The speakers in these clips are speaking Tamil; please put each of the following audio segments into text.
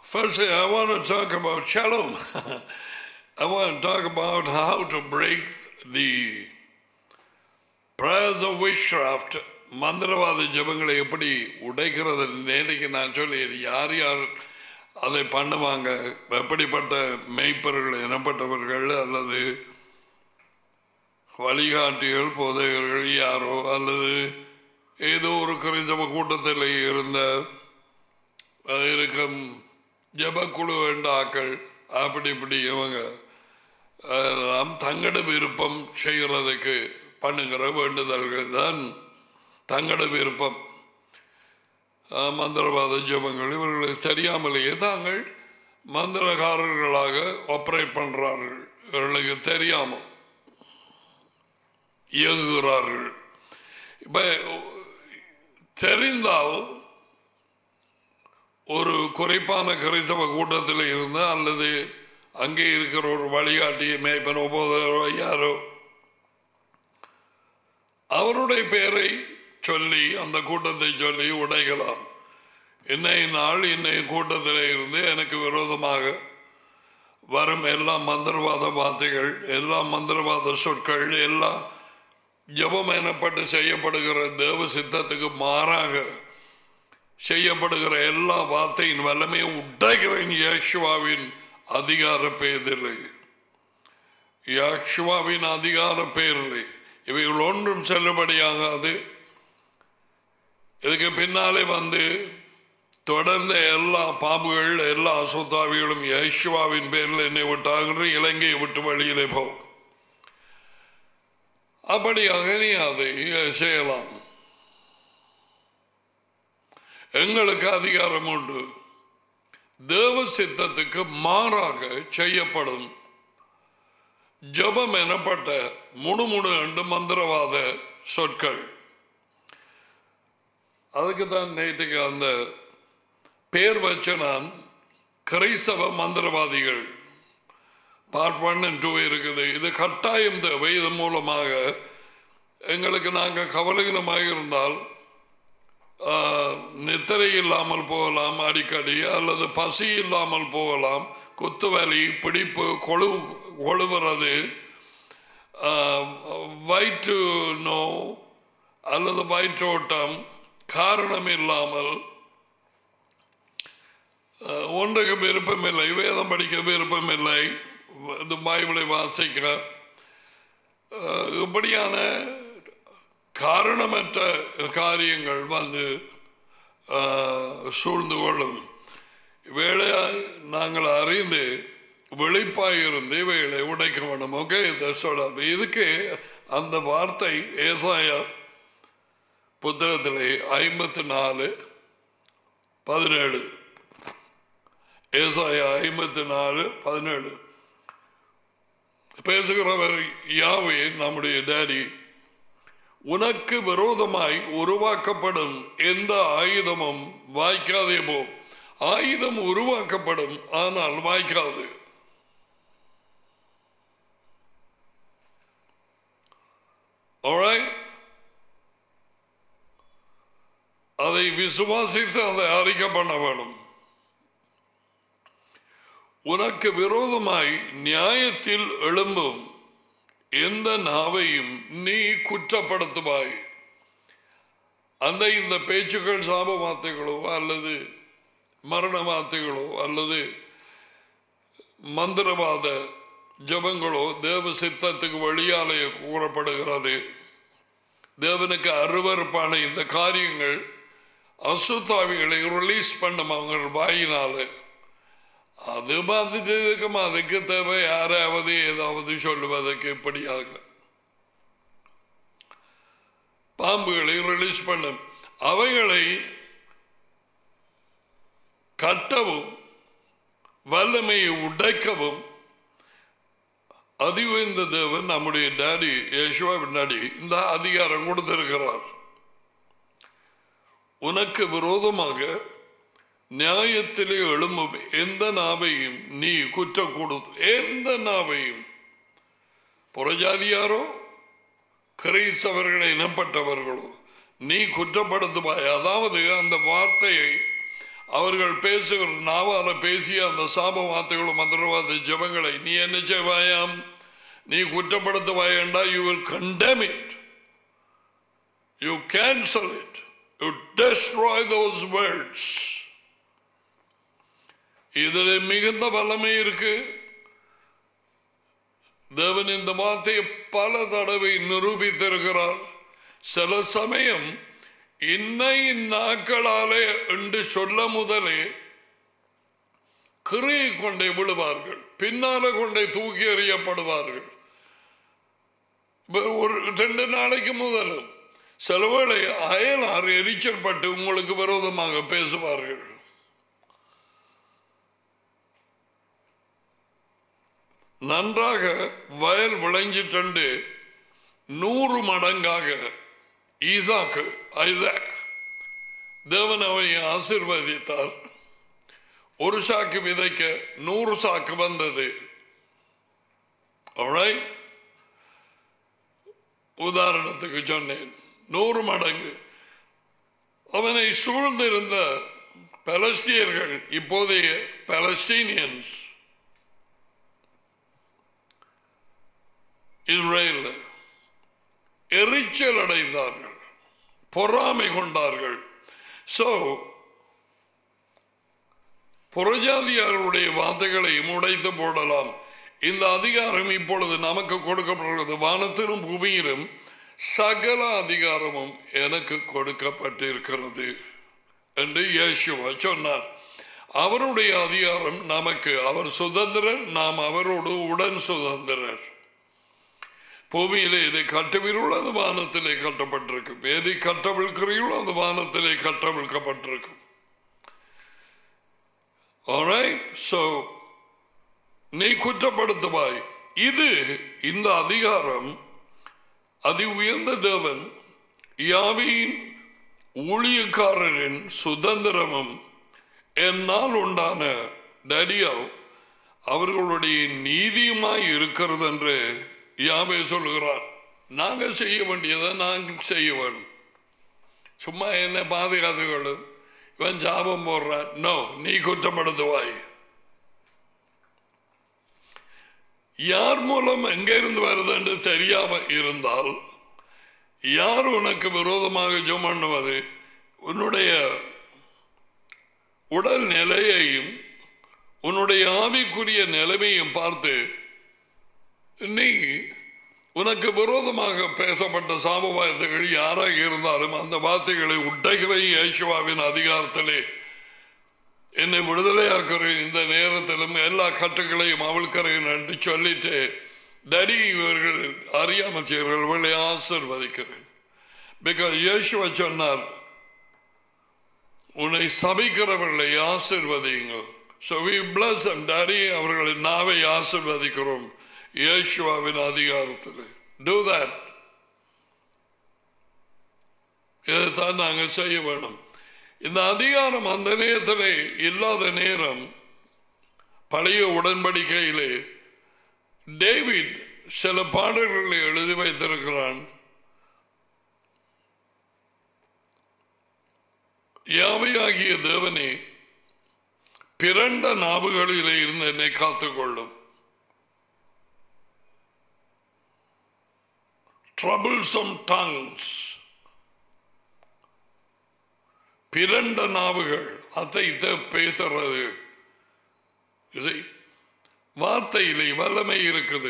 Firstly, I want to talk about shalom. I want to talk about how to break the prayers of witchcraft. மந்திரவாத ஜெபங்களை எப்படி உடைக்கிறது நேற்றைக்கு நான் சொல்லி யார் யார் அதை பண்ணுவாங்க எப்படிப்பட்ட மெய்ப்பர்கள் எனப்பட்டவர்கள் அல்லது வழிகாட்டிகள் போதகர்கள் யாரோ அல்லது ஏதோ ஒரு கிறிஸ்தவ கூட்டத்தில் இருந்த அது இருக்கும் ஜபக்குழு வேண்டாக்கள் அப்படி இப்படி இவங்க அதெல்லாம் தங்கட விருப்பம் செய்கிறதுக்கு பண்ணுகிற வேண்டுதல்கள் தான் தங்கட விருப்பம் ஆஹ், மந்திரவாத ஜபங்கள் இவர்களுக்கு தெரியாமலேயே தாங்கள் மந்திரகாரர்களாக ஆப்ரேட் பண்றார்கள் இவர்களுக்கு தெரியாமல் இயங்குகிறார்கள் இப்ப தெரிந்தால் ஒரு குறைப்பான கிறிஸ்தவ கூட்டத்தில் இருந்து அல்லது அங்கே இருக்கிற ஒரு வழிகாட்டிய மேய்ப்பனோ போதரோ யாரோ அவருடைய பெயரை சொல்லி அந்த கூட்டத்தை சொல்லி உடைக்கலாம் இன்னைய நாள் இன்னைய கூட்டத்தில் இருந்து எனக்கு விரோதமாக வரும் எல்லா மந்திரவாத வார்த்தைகள் எல்லா மந்திரவாத சொற்கள் எல்லாம் ஜபம் எனப்பட்டு செய்யப்படுகிற தேவ சித்தத்துக்கு மாறாக செய்யப்படுகிற எல்லா வார்த்தையின் வல்லமையும் உடைகிறேன் யாஷுவாவின் அதிகார பெயரில் யாஷுவாவின் அதிகார பெயரில் இவைகள் ஒன்றும் செல்லுபடியாகாது இதுக்கு பின்னாலே வந்து தொடர்ந்த எல்லா பாம்புகள் எல்லா அசுத்தாவிகளும் யேசுவாவின் பேரில் என்னை விட்டாகின்ற இலங்கையை விட்டு வெளியிலே போகும் அப்படியாக நீ அதை செய்யலாம் எங்களுக்கு அதிகாரம் உண்டு தேவ சித்தத்துக்கு மாறாக செய்யப்படும் ஜபம் எனப்பட்ட முணுமுணு என்று மந்திரவாத சொற்கள் அதுக்கு தான் நேற்றுக்கு அந்த பேர் வச்ச நான் கிரைஸ்தவ மந்திரவாதிகள் பார்ட் ஒன் அண்ட் டூ இருக்குது இது கட்டாயம் தேவை இதன் மூலமாக எங்களுக்கு நாங்கள் கவலைகரமாக இருந்தால் ஆஹ், நித்திரை இல்லாமல் போகலாம் அடிக்கடி அல்லது பசி இல்லாமல் போகலாம் குத்துவலி பிடிப்பு கொழு கொழுவுறது ஆஹ், வயிற்று நோ அல்லது வயிற்றோட்டம் காரணம் இல்லாமல் அஹ், ஒன்றுக்கு விருப்பமில்லை வேதம் படிக்க விருப்பமில்லை இந்த பைபிளை வாசிக்க அஹ், இப்படியான காரணமற்ற காரியங்கள் வந்து அஹ், சூழ்ந்து கொள்ளும் வேளையாய் நாங்கள் அறிந்து வெளிப்பாய் இருந்து இவைகளை உடைக்க வேண்டும் ஓகே இதுக்கு அந்த வார்த்தை ஏசாயா புத்தகத்திலே ஐம்பத்தி நாலு பதினேழு ஏசாயா ஐம்பத்தி நாலு பதினேழு பேசுகிறவர் யாவே நம்முடைய டேடி உனக்கு விரோதமாய் உருவாக்கப்படும் எந்த ஆயுதமும் வாய்க்காதே போ ஆயுதம் உருவாக்கப்படும் ஆனால் வாய்க்காது Alright? அதை விசுவாசித்து அதை அறிக்கை பண்ண வேணும் உனக்கு விரோதமாய் நியாயத்தில் எழும்பும் எந்த நாவையும் நீ குற்றப்படுத்துவாய் அந்த இந்த பேச்சுக்கள் சாப வார்த்தைகளோ அல்லது மரண வார்த்தைகளோ அல்லது மந்திரவாத ஜபங்களோ தேவ சித்தத்துக்கு வழியாலே கூறப்படுகிறது தேவனுக்கு அருவறுப்பான இந்த காரியங்கள் அசுத்தாவிகளை ரிலீஸ் பண்ணும் அவங்க வாயினால அது பார்த்துட்டு இருக்கும் அதுக்கு தேவை யாராவது ஏதாவது சொல்லுவதற்கு இப்படியாக பாம்புகளை ரிலீஸ் பண்ணும் அவைகளை கட்டவும் வல்லமையை உடைக்கவும் அதிவுந்த தேவன் நம்முடைய டாடி யேசுவா டாடி இந்த அதிகாரம் கொடுத்திருக்கிறார் உனக்கு விரோதமாக நியாயத்திலே எழும்பும் எந்த நாவையும் நீ குற்றம் கொடு எந்த நாவையும் புறஜாதியாரோ கிரைஸ்தவர்கள் இனப்பட்டவர்களோ நீ குற்றப்படுத்துவாய் அதாவது அந்த வார்த்தையை அவர்கள் பேசுகிற நாவால பேசிய அந்த சாப வார்த்தைகளும் மந்திரவாத ஜபங்களை நீ என்ன செய்வாயாம் நீ குற்றப்படுத்துவாயண்டா you will condemn it you cancel it you destroy those words இதில் மிகுந்த வல்லமை இருக்கு தேவன் இந்த வார்த்தையை பல தடவை நிரூபித்திருக்கிறார் சில சமயம் இன்னை நாட்களாலே என்று சொல்ல முதலே கிரியை கொண்டே விழுவார்கள் பின்னால கொண்டே தூக்கி எறியப்படுவார்கள் இப்ப ஒரு ரெண்டு நாளைக்கு முதலும் சிலவேளை அயலார் எரிச்சல் பட்டு உங்களுக்கு விரோதமாக பேசுவார்கள் நன்றாக வயல் விளைஞ்சிட்டு நூறு மடங்காக ஈசாக்கு ஐசாக் தேவன் அவனை ஆசிர்வதித்தார் ஒரு சாக்கு விதைக்க நூறு சாக்கு வந்தது Alright? உதாரணத்துக்கு சொன்னேன் நூறு மடங்கு அவனை சூழ்ந்திருந்த பலஸ்தீயர்கள் இப்போதைய பலஸ்தீனியன்ஸ் இஸ்ரேல் எரிச்சல் அடைந்தார்கள் பொறாமை கொண்டார்கள் சோ புறஜாதியாருடைய வார்த்தைகளையும் உடைத்து போடலாம் இந்த அதிகாரம் இப்பொழுது நமக்கு கொடுக்கப்படுகிறது வானத்திலும் பூமியிலும் சகல அதிகாரமும் எனக்கு கொடுக்கப்பட்டிருக்கிறது என்று இயேசுவா சொன்னார் அவருடைய அதிகாரம் நமக்கு அவர் சுதந்திரர் நாம் அவரோடு உடன் சுதந்திரர் பூமியிலே இதை கட்டவிருள் அது வானத்திலே கட்டப்பட்டிருக்கும் எதை கட்டவிழ்கிறீர்களோ அது வானத்திலே கட்டவிழ்க்கப்பட்டிருக்கும் Alright? So, நீ குற்றப்படுத்துவாய் இது இந்த அதிகாரம் அதி உயர்ந்த தேவன் யாவியின் ஊழியக்காரரின் சுதந்திரமும் என்னால் உண்டான டடியோ அவர்களுடைய நீதியுமாய் இருக்கிறது என்று யாவே சொல்லுகிறார் நாங்க செய்ய வேண்டியதை நாங்கள் செய்ய வேணும் சும்மா என்ன பாதுகாத்துக்கொள்ளும் இவன் ஜாபம் போடுறான் நோ நீ குற்றப்படுத்துவாய் யார் மூலம் எங்கிருந்து வருது என்று தெரியாம இருந்தால் யார் உனக்கு விரோதமாக ஜெபம் பண்ணுவது உன்னுடைய உடல் நிலையையும் உன்னுடைய ஆவிக்குரிய நிலைமையும் பார்த்து நீ உனக்கு விரோதமாக பேசப்பட்ட சாப வார்த்தைகள் யாராக இருந்தாலும் அந்த வார்த்தைகளை உடைக்கிற இயேசுவாவின் அதிகாரத்திலே என்னை விடுதலையாக்குறேன் இந்த நேரத்திலும் எல்லா கட்டுகளையும் அவிழ்க்கிறேன் என்று சொல்லிட்டு டடி இவர்கள் அறியாமல் செய்கிறவர்களை ஆசிர்வதிக்கிறேன் பிகாஸ் இயேசுவ சொன்னார் உன்னை சபிக்கிறவர்களை ஆசிர்வதியுங்கள் So we bless them, Daddy. அவர்களின் நாவை ஆசிர்வதிக்கிறோம் இயேசுவாவின் அதிகாரத்தில் Do that. இதைத்தான் நாங்கள் செய்ய வேணும் இந்த அதிகாரம் அந்த நேரத்திலே இல்லாத நேரம் பழைய உடன்படிக்கையிலே டேவிட் சில பாடல்களை எழுதி வைத்திருக்கிறான் யாவையாகிய தேவனே பிறண்ட நாவுகளிலே இருந்து என்னை காத்துக்கொள்ளும் troublesome tongues பிறண்ட நாவுகள் அதை இதை பேசுறது இது வார்த்தையிலே வல்லமை இருக்குது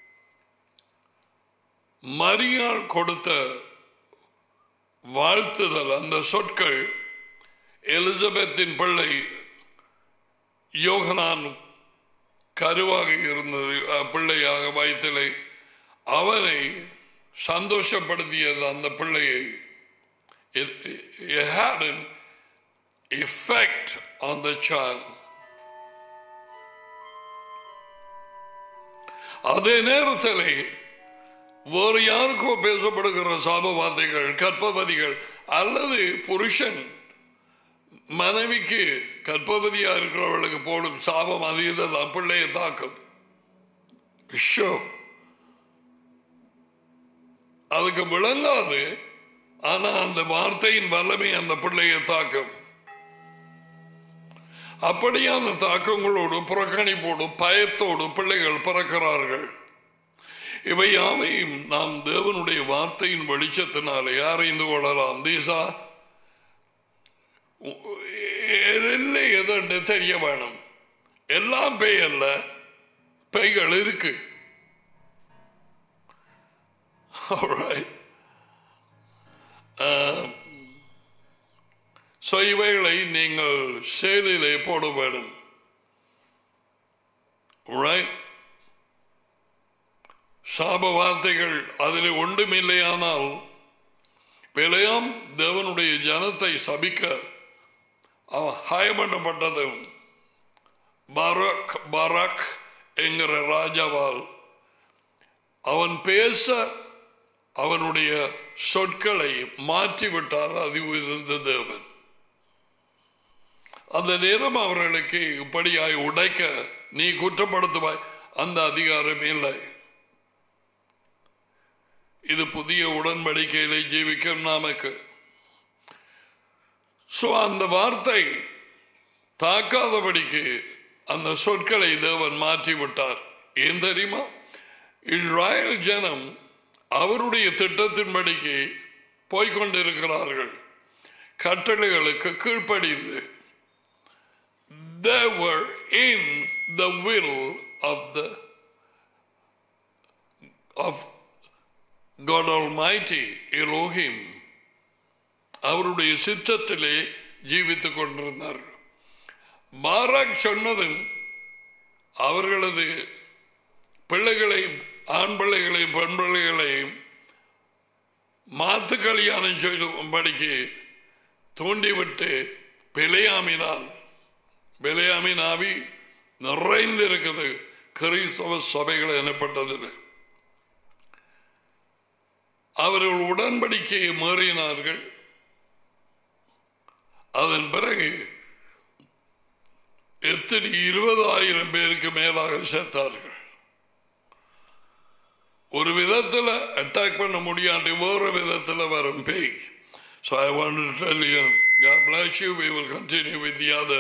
மரியாள் கொடுத்த வாழ்த்துதல் அந்த சொற்கள் எலிசபெத்தின் பிள்ளை யோகனான் கருவாக இருந்தது அஹ், பிள்ளையாக வயிற்றிலே அவனை சந்தோஷப்படுத்தியது அந்த பிள்ளையை it, it had an effect on the child. அதே நேரத்தில் வேறு யாருக்கோ பேசப்படுகிற சாப வார்த்தைகள் கற்பவதிகள் அல்லது புருஷன் மனைவிக்கு கற்பவதியா இருக்கிறவர்களுக்கு போடும் சாபம் அதிக பிள்ளையை தாக்கும் ஷோ அதுக்கு விளங்காது ஆனா அந்த வார்த்தையின் வல்லமை அந்த பிள்ளையை தாக்கும் அப்படியான தாக்கங்களோடு புறக்கணிப்போடு பயத்தோடு பிள்ளைகள் பிறக்கிறார்கள் இவை யாவையும் நாம் தேவனுடைய வார்த்தையின் வெளிச்சத்தினாலே அறிந்து கொள்ளலாம் தீசா இல்லை எதென்று தெரிய வேணும் எல்லாம் பேய் அல்ல பேய்கள் இருக்கு Alright. ஆம். So, இவைகளை நீங்கள் செயலிலே போட வேண்டும் Right? சாப வார்த்தைகள் அதில் ஒன்றுமில்லையானால் பிழையாம் தேவனுடைய ஜனத்தை சபிக்க அவன் ஹயமண்டப்பட்டது பரக் பரக் என்கிற ராஜாவால் அவன் பேச அவனுடைய சொற்களை மாற்றிவிட்டார் அது உயர்ந்த தேவன் அந்த நேரம் அவர்களுக்கு இப்படியாய் உடைக்க நீ குற்றப்படுத்துவாய் அந்த அதிகாரம் இல்லை இது புதிய உடன்படிக்கையிலே ஜீவிக்கும் நாமக்கு சோ அந்த வார்த்தை தாக்காதபடிக்கு அந்த சொற்களை தேவன் மாற்றி விட்டார் ஏன் தெரியுமா இஸ்ராயல் ஜனம் அவருடைய திட்டத்தின்படிக்கு போய்கொண்டிருக்கிறார்கள் கட்டளைகளுக்கு கீழ்ப்படிந்து they were in the will of the of God Almighty Elohim அவருடைய சித்தத்திலே ஜீவித்துக் கொண்டிருந்தார்கள் பாராக் சொன்னதும் அவர்களது பிள்ளைகளையும் ஆண் பிள்ளைகளையும் பெண் பிள்ளைகளையும் மாத்து கல்யாணம் செய்யும்படிக்கு தூண்டிவிட்டு பிழையாமினால் பிழையாமின் ஆவி நிறைந்திருக்குது கிறிஸ்தவ சபைகள் எனப்பட்டதில் அவர்கள் உடன்படிக்கையை மீறினார்கள் அதன் பிறகு எத்தனை இருபதாயிரம் பேருக்கு மேலாக சேர்த்தார்கள் ஒரு விதத்தில் அட்டாக் பண்ண முடியாட்டி வேறு விதத்தில் வரும் பேய் So I want to tell you, God bless you. We will continue with the other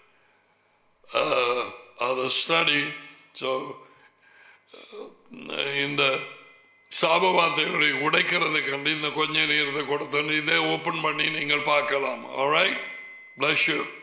uh, other study. So uh, இந்த சாப வார்த்தைகளை உடைக்கிறது கண்டு இந்த கொஞ்ச நேரத்தை கொடுத்து இதை ஓபன் பண்ணி நீங்கள் பார்க்கலாம் alright bless you